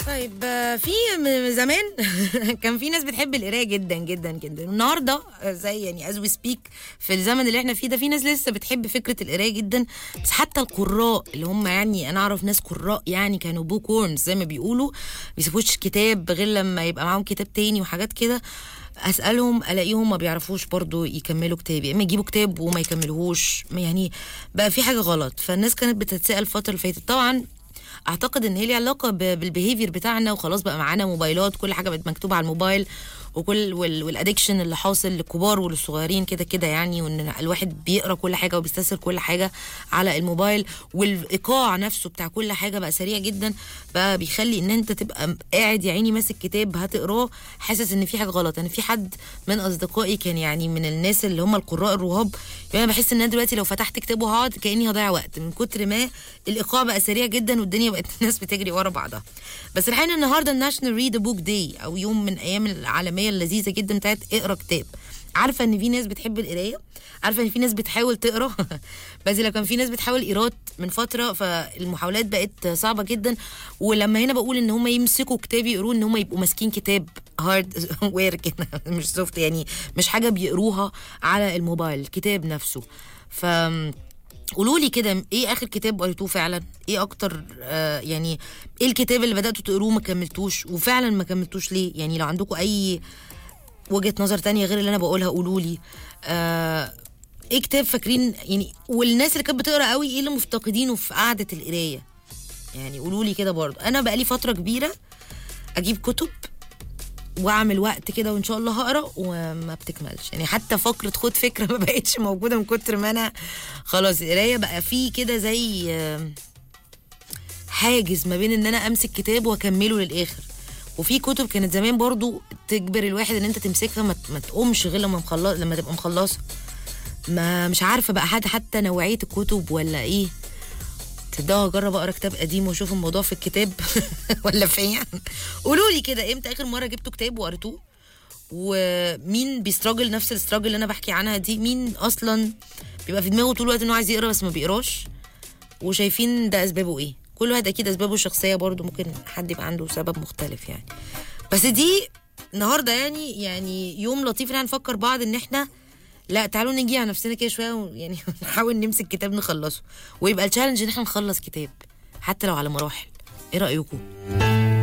طيب آه، في م- زمان كان في ناس بتحب القرايه جدا جدا جدا النهارده آه، زي يعني از وي سبيك في الزمن اللي احنا فيه ده في ناس لسه بتحب فكره القرايه جدا بس حتى القراء اللي هم يعني انا اعرف ناس قراء يعني كانوا بوك وورمز زي ما بيقولوا ما بيسيبوش كتاب غير لما يبقى معاهم كتاب تاني وحاجات كده اسالهم الاقيهم ما بيعرفوش برضو يكملوا كتاب يا اما يجيبوا كتاب وما يكملوهوش يعني بقى في حاجه غلط فالناس كانت بتتساءل الفتره اللي فاتت طبعا اعتقد ان هي ليها علاقه ب- بالبيهيفير بتاعنا وخلاص بقى معانا موبايلات كل حاجه بقت مكتوبه على الموبايل وكل وال- والادكشن اللي حاصل للكبار وللصغيرين كده كده يعني وان الواحد بيقرا كل حاجه وبيستسهل كل حاجه على الموبايل والايقاع نفسه بتاع كل حاجه بقى سريع جدا بقى بيخلي ان انت تبقى قاعد يا عيني ماسك كتاب هتقراه حاسس ان في حاجه غلط انا في حد من اصدقائي كان يعني من الناس اللي هم القراء الرهاب يعني انا بحس ان انا دلوقتي لو فتحت كتاب وهقعد كاني هضيع وقت من كتر ما الايقاع بقى سريع جدا والدنيا بقت الناس بتجري ورا بعضها بس الحقيقه النهارده الناشونال ريد بوك داي او يوم من ايام العالميه اللذيذه جدا بتاعت اقرا كتاب عارفه ان في ناس بتحب القرايه عارفه ان في ناس بتحاول تقرا بس لو كان في ناس بتحاول ايراد من فتره فالمحاولات بقت صعبه جدا ولما هنا بقول ان هم يمسكوا كتاب يقروه ان هم يبقوا ماسكين كتاب هارد وير كده مش سوفت يعني مش حاجه بيقروها على الموبايل الكتاب نفسه ف قولوا لي كده ايه اخر كتاب قريتوه فعلا ايه اكتر آه يعني ايه الكتاب اللي بداتوا تقروه ما كملتوش وفعلا ما كملتوش ليه يعني لو عندكم اي وجهه نظر تانية غير اللي انا بقولها قولوا لي آه ايه كتاب فاكرين يعني والناس اللي كانت بتقرا قوي ايه اللي مفتقدينه في قعده القرايه يعني قولوا لي كده برضه انا بقالي فتره كبيره اجيب كتب واعمل وقت كده وان شاء الله هقرا وما بتكملش يعني حتى فقره خد فكره ما بقتش موجوده من كتر ما انا خلاص القرايه بقى فيه كده زي آه، حاجز ما بين ان انا امسك كتاب واكمله للاخر وفي كتب كانت زمان برضو تجبر الواحد ان انت تمسكها ما, ما تقومش غير لما مخلص لما تبقى مخلصه ما مش عارفه بقى حد حتى نوعيه الكتب ولا ايه تصدقوا اجرب اقرا كتاب قديم واشوف الموضوع في الكتاب ولا فين قولوا لي كده امتى اخر مره جبتوا كتاب وقريتوه ومين بيستراجل نفس الاستراجل اللي انا بحكي عنها دي مين اصلا بيبقى في دماغه طول الوقت انه عايز يقرا بس ما بيقراش وشايفين ده اسبابه ايه كل واحد اكيد اسبابه الشخصيه برضو ممكن حد يبقى عنده سبب مختلف يعني بس دي النهارده يعني يعني يوم لطيف ان احنا نفكر بعض ان احنا لا تعالوا نيجي على نفسنا كده شويه ويعني نحاول نمسك كتاب نخلصه ويبقى التشالنج ان احنا نخلص كتاب حتى لو على مراحل ايه رايكم